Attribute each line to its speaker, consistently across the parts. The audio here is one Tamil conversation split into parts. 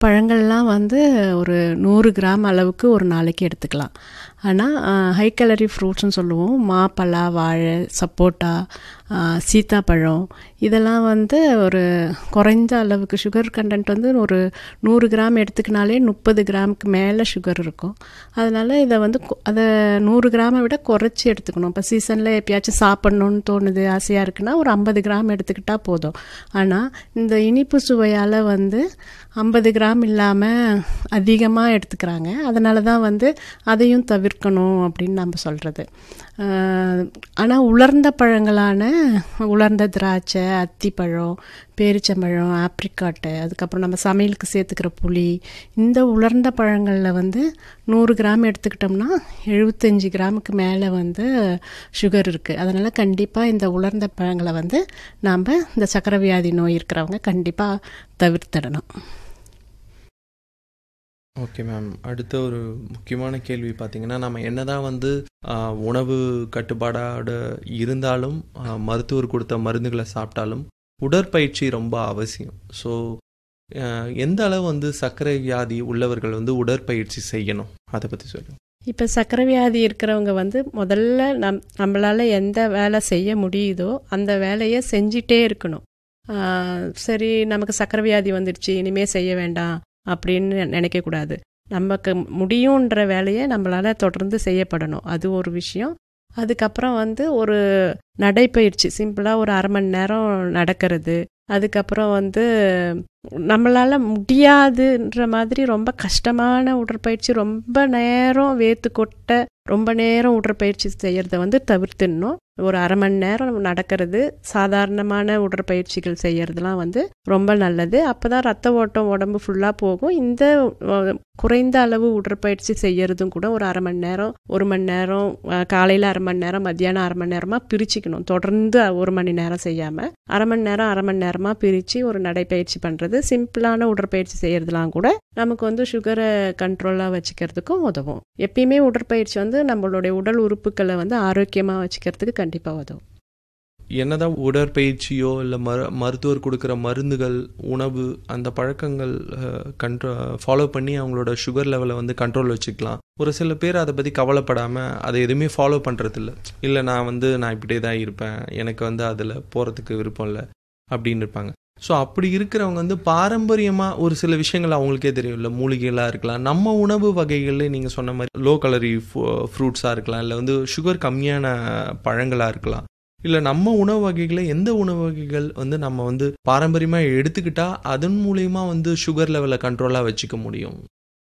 Speaker 1: பழங்கள்லாம் வந்து ஒரு நூறு கிராம் அளவுக்கு ஒரு நாளைக்கு எடுத்துக்கலாம் ஆனால் ஹை கலரி ஃப்ரூட்ஸ்னு சொல்லுவோம் மாப்பழா வாழை சப்போட்டா சீத்தாப்பழம் இதெல்லாம் வந்து ஒரு குறைந்த அளவுக்கு சுகர் கண்டென்ட் வந்து ஒரு நூறு கிராம் எடுத்துக்கினாலே முப்பது கிராமுக்கு மேலே சுகர் இருக்கும் அதனால் இதை வந்து அதை நூறு கிராமை விட குறைச்சி எடுத்துக்கணும் இப்போ சீசனில் எப்பயாச்சும் சாப்பிட்ணுன்னு தோணுது ஆசையாக இருக்குன்னா ஒரு ஐம்பது கிராம் எடுத்துக்கிட்டால் போதும் ஆனால் இந்த இனிப்பு சுவையால் வந்து ஐம்பது கிராம் இல்லாமல் அதிகமாக எடுத்துக்கிறாங்க அதனால தான் வந்து அதையும் தவிர்க்கணும் அப்படின்னு நம்ம சொல்கிறது ஆனால் உலர்ந்த பழங்களான உலர்ந்த திராட்சை அத்திப்பழம் பேரிச்சம்பழம் ஆப்ரிக்காட்டு அதுக்கப்புறம் நம்ம சமையலுக்கு சேர்த்துக்கிற புளி இந்த உலர்ந்த பழங்களில் வந்து நூறு கிராம் எடுத்துக்கிட்டோம்னா எழுபத்தஞ்சி கிராமுக்கு மேலே வந்து சுகர் இருக்குது அதனால் கண்டிப்பாக இந்த உலர்ந்த பழங்களை வந்து நாம் இந்த சக்கரை வியாதி நோய் இருக்கிறவங்க கண்டிப்பாக தவிர்த்திடணும்
Speaker 2: ஓகே மேம் அடுத்த ஒரு முக்கியமான கேள்வி பார்த்தீங்கன்னா நம்ம என்னதான் வந்து உணவு கட்டுப்பாடோட இருந்தாலும் மருத்துவர் கொடுத்த மருந்துகளை சாப்பிட்டாலும் உடற்பயிற்சி ரொம்ப அவசியம் ஸோ எந்த அளவு வந்து சர்க்கரை வியாதி உள்ளவர்கள் வந்து உடற்பயிற்சி செய்யணும் அதை பற்றி சொல்லுங்கள்
Speaker 1: இப்போ சர்க்கரை வியாதி இருக்கிறவங்க வந்து முதல்ல நம் நம்மளால் எந்த வேலை செய்ய முடியுதோ அந்த வேலையை செஞ்சிட்டே இருக்கணும் சரி நமக்கு சர்க்கரை வியாதி வந்துடுச்சு இனிமேல் செய்ய வேண்டாம் அப்படின்னு நினைக்கக்கூடாது நமக்கு முடியுன்ற வேலையை நம்மளால் தொடர்ந்து செய்யப்படணும் அது ஒரு விஷயம் அதுக்கப்புறம் வந்து ஒரு நடைப்பயிற்சி சிம்பிளாக ஒரு அரை மணி நேரம் நடக்கிறது அதுக்கப்புறம் வந்து நம்மளால் முடியாதுன்ற மாதிரி ரொம்ப கஷ்டமான உடற்பயிற்சி ரொம்ப நேரம் வேத்து கொட்ட ரொம்ப நேரம் உடற்பயிற்சி செய்கிறத வந்து தவிர்த்துடணும் ஒரு அரை மணி நேரம் நடக்கிறது சாதாரணமான உடற்பயிற்சிகள் செய்கிறதுலாம் வந்து ரொம்ப நல்லது அப்போ தான் ரத்த ஓட்டம் உடம்பு ஃபுல்லாக போகும் இந்த குறைந்த அளவு உடற்பயிற்சி செய்கிறதும் கூட ஒரு அரை மணி நேரம் ஒரு மணி நேரம் காலையில் அரை மணி நேரம் மத்தியானம் அரை மணி நேரமாக பிரிச்சுக்கணும் தொடர்ந்து ஒரு மணி நேரம் செய்யாமல் அரை மணி நேரம் அரை மணி நேரமாக பிரித்து ஒரு நடைப்பயிற்சி பண்ணுறது சிம்பிளான உடற்பயிற்சி செய்கிறதுலாம் கூட நமக்கு வந்து சுகரை கண்ட்ரோலாக வச்சுக்கிறதுக்கும் உதவும் எப்பயுமே உடற்பயிற்சி வந்து நம்மளுடைய உடல் உறுப்புகளை வந்து ஆரோக்கியமாக வச்சுக்கிறதுக்கு கண்டிப்பாக உதவும்
Speaker 2: என்னதான் உடற்பயிற்சியோ இல்லை மரு மருத்துவர் கொடுக்குற மருந்துகள் உணவு அந்த பழக்கங்கள் கண்ட்ரோ ஃபாலோ பண்ணி அவங்களோட சுகர் லெவலை வந்து கண்ட்ரோல் வச்சுக்கலாம் ஒரு சில பேர் அதை பற்றி கவலைப்படாமல் அதை எதுவுமே ஃபாலோ பண்ணுறதில்ல இல்லை நான் வந்து நான் இப்படியே தான் இருப்பேன் எனக்கு வந்து அதில் போகிறதுக்கு விருப்பம் இல்லை அப்படின்னு இருப்பாங்க ஸோ அப்படி இருக்கிறவங்க வந்து பாரம்பரியமாக ஒரு சில விஷயங்கள் அவங்களுக்கே தெரியும் இல்லை மூலிகைகளாக இருக்கலாம் நம்ம உணவு வகைகளில் நீங்கள் சொன்ன மாதிரி லோ கலரி ஃப்ரூட்ஸாக இருக்கலாம் இல்லை வந்து சுகர் கம்மியான பழங்களாக இருக்கலாம் இல்லை நம்ம உணவு வகைகளை எந்த உணவு வகைகள் வந்து நம்ம வந்து பாரம்பரியமாக எடுத்துக்கிட்டா அதன் மூலயமா வந்து சுகர் லெவலை கண்ட்ரோலாக வச்சுக்க முடியும்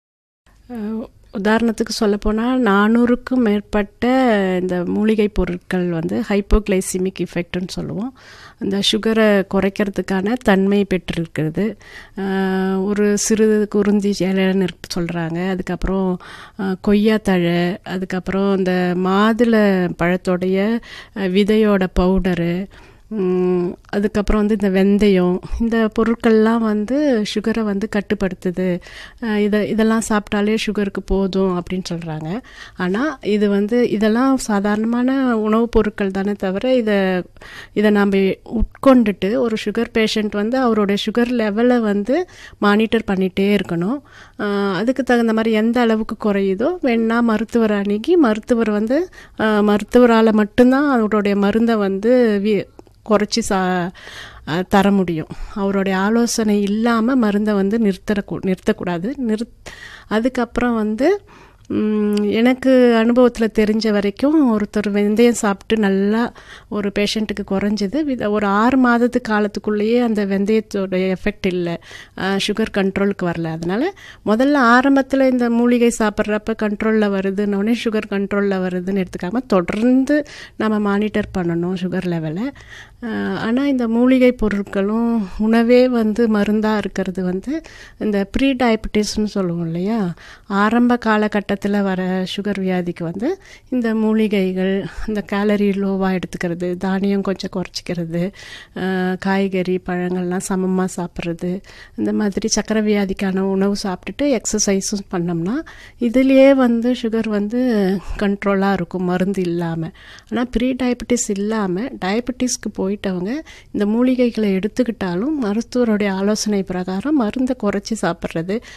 Speaker 1: உதாரணத்துக்கு சொல்லப்போனால் நானூறுக்கும் மேற்பட்ட இந்த மூலிகை பொருட்கள் வந்து ஹைப்போகிளைசிமிக் இஃபெக்ட்னு சொல்லுவோம் அந்த சுகரை குறைக்கிறதுக்கான தன்மை பெற்றிருக்கிறது ஒரு சிறு குருந்தி இலைன்னு சொல்கிறாங்க அதுக்கப்புறம் கொய்யாத்தழை அதுக்கப்புறம் இந்த மாதுளை பழத்தோடைய விதையோட பவுடரு அதுக்கப்புறம் வந்து இந்த வெந்தயம் இந்த பொருட்கள்லாம் வந்து சுகரை வந்து கட்டுப்படுத்துது இதை இதெல்லாம் சாப்பிட்டாலே சுகருக்கு போதும் அப்படின்னு சொல்கிறாங்க ஆனால் இது வந்து இதெல்லாம் சாதாரணமான உணவுப் பொருட்கள் தானே தவிர இதை இதை நம்ம உட்கொண்டுட்டு ஒரு சுகர் பேஷண்ட் வந்து அவருடைய சுகர் லெவலை வந்து மானிட்டர் பண்ணிகிட்டே இருக்கணும் அதுக்கு தகுந்த மாதிரி எந்த அளவுக்கு குறையுதோ வேணா மருத்துவர் அணுகி மருத்துவர் வந்து மருத்துவரால் மட்டும்தான் அவருடைய மருந்தை வந்து குறைச்சி சா தர முடியும் அவருடைய ஆலோசனை இல்லாமல் மருந்தை வந்து நிறுத்தற நிறுத்தக்கூடாது நிறுத் அதுக்கப்புறம் வந்து எனக்கு அனுபவத்தில் தெரிஞ்ச வரைக்கும் ஒருத்தர் வெந்தயம் சாப்பிட்டு நல்லா ஒரு பேஷண்ட்டுக்கு குறைஞ்சது ஒரு ஆறு மாதத்து காலத்துக்குள்ளேயே அந்த வெந்தயத்தோட எஃபெக்ட் இல்லை சுகர் கண்ட்ரோலுக்கு வரல அதனால் முதல்ல ஆரம்பத்தில் இந்த மூலிகை சாப்பிட்றப்ப கண்ட்ரோலில் வருதுன்னொடனே சுகர் கண்ட்ரோலில் வருதுன்னு எடுத்துக்காமல் தொடர்ந்து நம்ம மானிட்டர் பண்ணணும் சுகர் லெவலை ஆனால் இந்த மூலிகை பொருட்களும் உணவே வந்து மருந்தாக இருக்கிறது வந்து இந்த ப்ரீ டயபிட்டிஸ்னு சொல்லுவோம் இல்லையா ஆரம்ப காலகட்டத்தில் வர சுகர் வியாதிக்கு வந்து இந்த மூலிகைகள் இந்த கேலரி லோவாக எடுத்துக்கிறது தானியம் கொஞ்சம் குறைச்சிக்கிறது காய்கறி பழங்கள்லாம் சமமாக சாப்பிட்றது இந்த மாதிரி சக்கரை வியாதிக்கான உணவு சாப்பிட்டுட்டு எக்ஸசைஸும் பண்ணோம்னா இதுலேயே வந்து சுகர் வந்து கண்ட்ரோலாக இருக்கும் மருந்து இல்லாமல் ஆனால் ப்ரீ டயபிட்டிஸ் இல்லாமல் டயபிட்டிஸ்க்கு போய் போயிட்டவங்க இந்த மூலிகைகளை எடுத்துக்கிட்டாலும் மருத்துவருடைய ஆலோசனை பிரகாரம் மருந்தை குறைச்சி சாப்பிட்றது